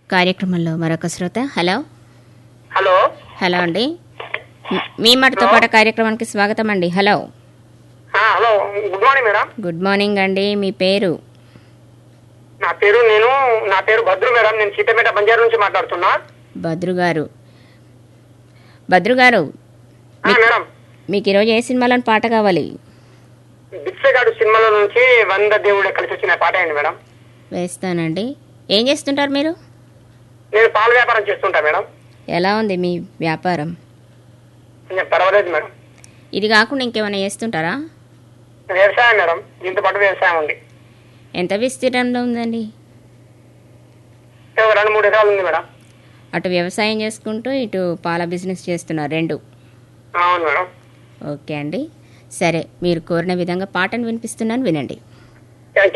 కార్యక్రమంలో మరొక శ్రోత హలో హలో హలో అండి మ్- మీ మాటతో పాట కార్యక్రమానికి స్వాగతం అండి హలో ఆ, hello good morning madam good morning అండి మీ పేరు నా పేరు నేను నా పేరు భద్రు మేడం నేను సీతపేట బంజారు నుంచి మాట్లాడుతున్నా భద్రు గారు భద్రు గారు ఆ, మేడం మీకు ఈరోజు ఏ సినిమాలోని పాట కావాలి బిచ్చగాడు సినిమాలో నుంచి వంద దేవుడే కలిసి వచ్చిన పాట అయింది మేడం వేస్తానండి ఏం చేస్తుంటారు మీరు నేను పాల వ్యాపారం చేస్తుంటా మేడం ఎలా ఉంది మీ వ్యాపారం కొంచెం పర్వాలేదు మేడం ఇది కాకుండా ఇంకేమైనా చేస్తుంటారా వ్యవసాయం మేడం దీంతో పాటు వ్యవసాయం ఉంది ఎంత విస్తీర్ణంలో ఉందండి ఒక రెండు మూడు ఎకరాలు ఉంది మేడం అటు వ్యవసాయం చేసుకుంటూ ఇటు పాల బిజినెస్ చేస్తున్నారు రెండు అవును మేడం ఓకే అండి సరే మీరు కోరిన విధంగా పాటను వినిపిస్తున్నాను వినండి